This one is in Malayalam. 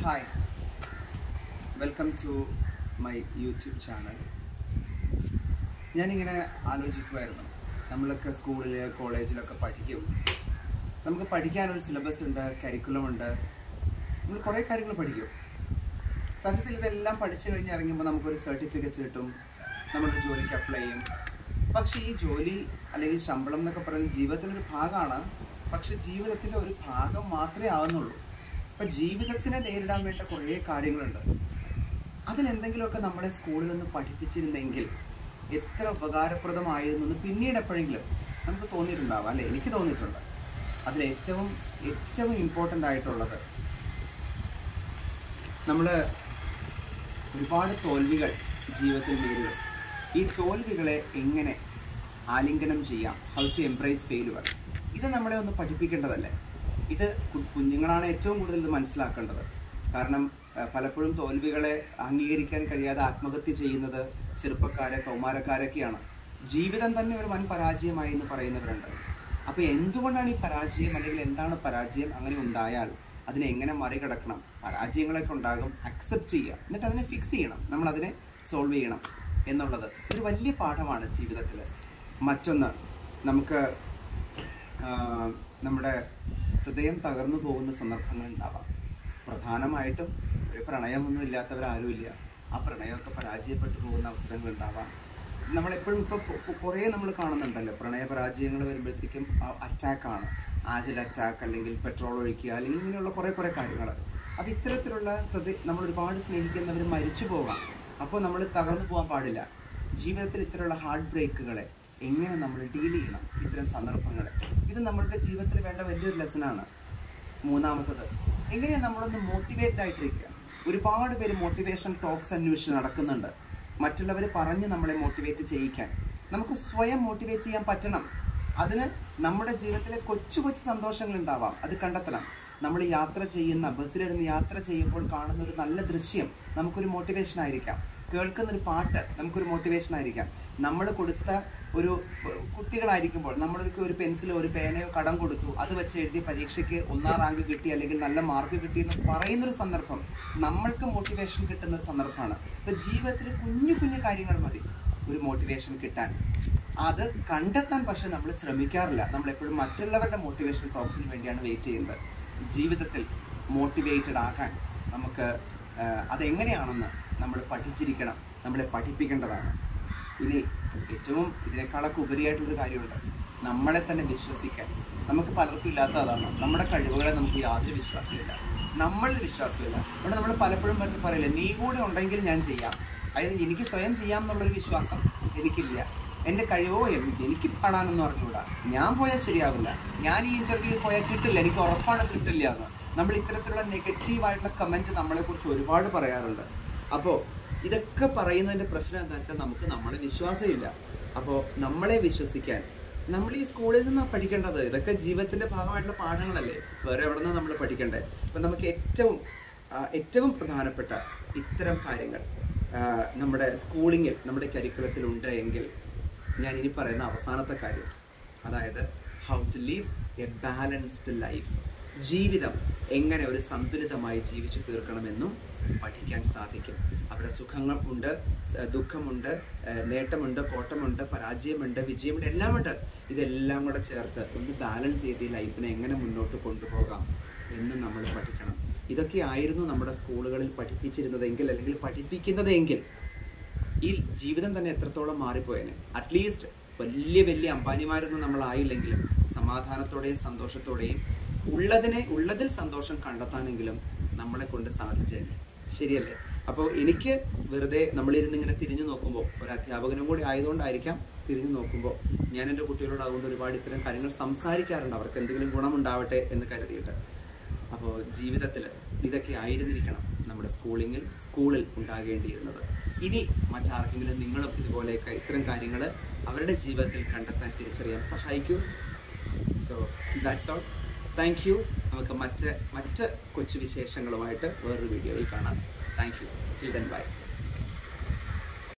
hi welcome to my YouTube channel ഞാനിങ്ങനെ ആലോചിക്കുമായിരുന്നു നമ്മളൊക്കെ സ്കൂളിൽ കോളേജിലൊക്കെ പഠിക്കും നമുക്ക് പഠിക്കാനൊരു സിലബസ് ഉണ്ട് കരിക്കുലം ഉണ്ട് നമ്മൾ കുറേ കാര്യങ്ങൾ പഠിക്കും സത്യത്തിൽ ഇതെല്ലാം പഠിച്ചു കഴിഞ്ഞ് ഇറങ്ങുമ്പോൾ നമുക്കൊരു സർട്ടിഫിക്കറ്റ് കിട്ടും നമ്മളൊരു ജോലിക്ക് അപ്ലൈ ചെയ്യും പക്ഷേ ഈ ജോലി അല്ലെങ്കിൽ ശമ്പളം എന്നൊക്കെ പറയുന്നത് ജീവിതത്തിൻ്റെ ഒരു ഭാഗമാണ് പക്ഷെ ജീവിതത്തിൻ്റെ ഒരു ഭാഗം മാത്രമേ ആവുന്നുള്ളൂ അപ്പം ജീവിതത്തിനെ നേരിടാൻ വേണ്ട കുറേ കാര്യങ്ങളുണ്ട് അതിലെന്തെങ്കിലുമൊക്കെ നമ്മളെ സ്കൂളിൽ നിന്ന് പഠിപ്പിച്ചിരുന്നെങ്കിൽ എത്ര ഉപകാരപ്രദമായിരുന്നു എന്ന് പിന്നീട് എപ്പോഴെങ്കിലും നമുക്ക് തോന്നിയിട്ടുണ്ടാവാം അല്ലേ എനിക്ക് തോന്നിയിട്ടുണ്ട് അതിൽ ഏറ്റവും ഏറ്റവും ഇമ്പോർട്ടൻ്റ് ആയിട്ടുള്ളത് നമ്മൾ ഒരുപാട് തോൽവികൾ ജീവിതത്തിൽ നേരിടും ഈ തോൽവികളെ എങ്ങനെ ആലിംഗനം ചെയ്യാം ഹൗ ടു എംബ്രേസ് ഫെയിലുവർ ഇത് നമ്മളെ ഒന്ന് പഠിപ്പിക്കേണ്ടതല്ലേ ഇത് കു- കുഞ്ഞുങ്ങളാണ് ഏറ്റവും കൂടുതൽ ഇത് മനസ്സിലാക്കേണ്ടത് കാരണം ആ, പലപ്പോഴും തോൽവികളെ അംഗീകരിക്കാൻ കഴിയാതെ ആത്മഹത്യ ചെയ്യുന്നത് ചെറുപ്പക്കാരെ കൗമാരക്കാരൊക്കെയാണ് ജീവിതം തന്നെ ഒരു വൻ പരാജയമായി എന്ന് പറയുന്നവരുണ്ട് അപ്പോൾ എന്തുകൊണ്ടാണ് ഈ പരാജയം അല്ലെങ്കിൽ എന്താണ് പരാജയം അങ്ങനെ ഉണ്ടായാൽ അതിനെ എങ്ങനെ മറികടക്കണം പരാജയങ്ങളൊക്കെ ഉണ്ടാകും അക്സെപ്റ്റ് ചെയ്യുക എന്നിട്ട് അതിനെ ഫിക്സ് ചെയ്യണം നമ്മൾ അതിനെ സോൾവ് ചെയ്യണം എന്നുള്ളത് ഒരു വലിയ പാഠമാണ് ജീവിതത്തിൽ മറ്റൊന്ന് നമുക്ക് ആ, നമ്മുടെ ഹൃദയം തകർന്നു പോകുന്ന സന്ദർഭങ്ങൾ ഉണ്ടാവാം പ്രധാനമായിട്ടും ഒരു പ്രണയമൊന്നും ഇല്ലാത്തവരാരുമില്ല ആ പ്രണയമൊക്കെ പരാജയപ്പെട്ടു പോകുന്ന അവസരങ്ങൾ ഉണ്ടാവാം നമ്മളെപ്പോഴും ഇപ്പോൾ കുറേ നമ്മൾ കാണുന്നുണ്ടല്ലോ പ്രണയ പരാജയങ്ങൾ വരുമ്പോഴത്തേക്കും അറ്റാക്കാണ് ആസിഡ് അറ്റാക്ക് അല്ലെങ്കിൽ പെട്രോൾ ഒഴിക്കുക അല്ലെങ്കിൽ ഇങ്ങനെയുള്ള കുറേ കുറേ കാര്യങ്ങൾ അപ്പോൾ ഇത്തരത്തിലുള്ള ഹൃദയ നമ്മൾ ഒരുപാട് സ്നേഹിക്കുന്നവർ മരിച്ചു പോകാം അപ്പോൾ നമ്മൾ തകർന്നു പോകാൻ പാടില്ല ജീവിതത്തിൽ ഇത്തരമുള്ള ഹാർട്ട് ബ്രേക്കുകളെ എങ്ങനെ നമ്മൾ ഡീൽ ചെയ്യണം ഇത്തരം സന്ദർഭങ്ങളെ ഇത് നമ്മൾക്ക് ജീവിതത്തിൽ വേണ്ട വലിയൊരു ലെസണാണ് മൂന്നാമത്തത് എങ്ങനെയാണ് നമ്മളൊന്ന് മോട്ടിവേറ്റ് ആയിട്ടിരിക്കുക ഒരുപാട് പേര് മോട്ടിവേഷൻ ടോക്സ് അന്വേഷിച്ച് നടക്കുന്നുണ്ട് മറ്റുള്ളവർ പറഞ്ഞ് നമ്മളെ മോട്ടിവേറ്റ് ചെയ്യിക്കാൻ നമുക്ക് സ്വയം മോട്ടിവേറ്റ് ചെയ്യാൻ പറ്റണം അതിന് നമ്മുടെ ജീവിതത്തിലെ കൊച്ചു കൊച്ചു സന്തോഷങ്ങൾ ഉണ്ടാവാം അത് കണ്ടെത്തണം നമ്മൾ യാത്ര ചെയ്യുന്ന ബസ്സിലിരുന്ന് യാത്ര ചെയ്യുമ്പോൾ കാണുന്ന ഒരു നല്ല ദൃശ്യം നമുക്കൊരു മോട്ടിവേഷൻ ആയിരിക്കാം കേൾക്കുന്ന ഒരു പാട്ട് നമുക്കൊരു മോട്ടിവേഷൻ ആയിരിക്കാം നമ്മൾ കൊടുത്ത ഒരു ഏർ, കുട്ടികളായിരിക്കുമ്പോൾ നമ്മളൊക്കെ ഒരു പെൻസിലോ ഒരു പേനയോ കടം കൊടുത്തു അത് വെച്ച് എഴുതി പരീക്ഷയ്ക്ക് ഒന്നാം റാങ്ക് കിട്ടി അല്ലെങ്കിൽ നല്ല മാർക്ക് കിട്ടി എന്ന് പറയുന്നൊരു സന്ദർഭം നമ്മൾക്ക് മോട്ടിവേഷൻ കിട്ടുന്ന ഒരു സന്ദർഭമാണ് ഇപ്പൊ ജീവിതത്തിൽ കുഞ്ഞു കുഞ്ഞു കാര്യങ്ങൾ മതി ഒരു മോട്ടിവേഷൻ കിട്ടാൻ അത് കണ്ടെത്താൻ പക്ഷെ നമ്മൾ ശ്രമിക്കാറില്ല നമ്മൾ എപ്പോഴും മറ്റുള്ളവരുടെ മോട്ടിവേഷൻ ടോക്സിന് വേണ്ടിയാണ് വെയിറ്റ് ചെയ്യുന്നത് ജീവിതത്തിൽ മോട്ടിവേറ്റഡ് ആകാൻ നമുക്ക് ആ, അതെങ്ങനെയാണെന്ന് നമ്മൾ പഠിച്ചിരിക്കണം നമ്മളെ പഠിപ്പിക്കേണ്ടതാണ് ഇനി ഏറ്റവും ഇതിനേക്കാളൊക്കെ ഉപരിയായിട്ടുള്ളൊരു കാര്യമുണ്ട് നമ്മളെ തന്നെ വിശ്വസിക്കാൻ നമുക്ക് പലർക്കും ഇല്ലാത്ത അതാണ് നമ്മുടെ കഴിവുകളെ നമുക്ക് യാതൊരു വിശ്വാസമില്ല നമ്മളിൽ വിശ്വാസമില്ല ഇവിടെ നമ്മൾ പലപ്പോഴും പറ്റി പറയില്ല നീ കൂടെ ഉണ്ടെങ്കിൽ ഞാൻ ചെയ്യാം അതായത് എനിക്ക് സ്വയം ചെയ്യാം എന്നുള്ളൊരു വിശ്വാസം എനിക്കില്ല എൻ്റെ കഴിവോ എൻ- എനിക്ക് പാടാനെന്ന് പറഞ്ഞുകൂടാ ഞാൻ പോയാൽ ശരിയാകില്ല ഞാൻ ഈ ഇന്റർവ്യൂ പോയാൽ കിട്ടില്ല എനിക്ക് ഉറപ്പാണ് കിട്ടില്ല എന്ന് നമ്മൾ ഇത്തരത്തിലുള്ള നെഗറ്റീവായിട്ടുള്ള കമൻറ്റ് നമ്മളെക്കുറിച്ച് ഒരുപാട് പറയാറുണ്ട് അപ്പോൾ ഇതൊക്കെ പറയുന്നതിൻ്റെ പ്രശ്നം എന്താ വെച്ചാൽ നമുക്ക് നമ്മളെ വിശ്വാസമില്ല അപ്പോൾ നമ്മളെ വിശ്വസിക്കാൻ നമ്മൾ ഈ സ്കൂളിൽ നിന്നാണ് പഠിക്കേണ്ടത് ഇതൊക്കെ ജീവിതത്തിന്റെ ഭാഗമായിട്ടുള്ള പാഠങ്ങളല്ലേ വേറെ എവിടെ നിന്നാണ് നമ്മൾ പഠിക്കേണ്ടത് അപ്പം നമുക്ക് ഏറ്റവും ആ, ഏറ്റവും പ്രധാനപ്പെട്ട ഇത്തരം കാര്യങ്ങൾ ആ, നമ്മുടെ സ്കൂളിങ്ങിൽ നമ്മുടെ കരിക്കുലത്തിൽ ഉണ്ട് എങ്കിൽ ഞാൻ ഇനി പറയുന്ന അവസാനത്തെ കാര്യം അതായത് how to live a balanced life ജീവിതം എങ്ങനെ ഒരു സന്തുലിതമായി ജീവിച്ചു തീർക്കണമെന്നും പഠിക്കാൻ സാധിക്കും അവിടെ സുഖങ്ങൾ ഉണ്ട് സ- ദുഃഖമുണ്ട് ഏഹ് നേട്ടമുണ്ട് കോട്ടമുണ്ട് പരാജയമുണ്ട് വിജയമുണ്ട് എല്ലാം ഉണ്ട് ഇതെല്ലാം കൂടെ ചേർത്ത് ഒന്ന് ബാലൻസ് ചെയ്ത് ഈ ലൈഫിനെ എങ്ങനെ മുന്നോട്ട് കൊണ്ടുപോകാം എന്ന് നമ്മൾ പഠിക്കണം ഇതൊക്കെ ആയിരുന്നു നമ്മുടെ സ്കൂളുകളിൽ പഠിപ്പിച്ചിരുന്നതെങ്കിൽ അല്ലെങ്കിൽ പഠിപ്പിക്കുന്നതെങ്കിൽ ഈ ജീവിതം തന്നെ എത്രത്തോളം മാറിപ്പോയേനെ അറ്റ്ലീസ്റ്റ് വലിയ വലിയ അമ്പാനിമാരൊന്നും നമ്മൾ ആയില്ലെങ്കിലും സമാധാനത്തോടെയും സന്തോഷത്തോടെയും ഉള്ളതിനെ ഉള്ളതിൽ സന്തോഷം കണ്ടെത്താനെങ്കിലും നമ്മളെ കൊണ്ട് സാധിച്ചേനെ ശരിയല്ലേ അപ്പോൾ എനിക്ക് വെറുതെ നമ്മളിരുന്ന് ഇങ്ങനെ തിരിഞ്ഞു നോക്കുമ്പോൾ ഒരു അധ്യാപകനും കൂടി ആയതുകൊണ്ടായിരിക്കാം തിരിഞ്ഞു നോക്കുമ്പോൾ ഞാൻ എൻ്റെ കുട്ടികളോട് അതുകൊണ്ട് ഒരുപാട് ഇത്തരം കാര്യങ്ങൾ സംസാരിക്കാറുണ്ട് അവർക്ക് എന്തെങ്കിലും ഗുണമുണ്ടാവട്ടെ എന്ന് കരുതിയിട്ട് അപ്പോൾ ജീവിതത്തിൽ ഇതൊക്കെ ആയിരുന്നിരിക്കണം നമ്മുടെ സ്കൂളിങ്ങിൽ സ്കൂളിൽ ഉണ്ടാകേണ്ടിയിരുന്നത് ഇനി മറ്റാർക്കെങ്കിലും നിങ്ങളും ഇതുപോലെയൊക്കെ ഇത്തരം കാര്യങ്ങൾ അവരുടെ ജീവിതത്തിൽ കണ്ടെത്താൻ തിരിച്ചറിയാൻ സഹായിക്കൂ so that's all thank you നമുക്ക് മറ്റ് മറ്റ് കൊച്ചു വിശേഷങ്ങളുമായിട്ട് വേറൊരു വീഡിയോയിൽ കാണാം താങ്ക് യു ചിൽഡ്രൻ ബൈ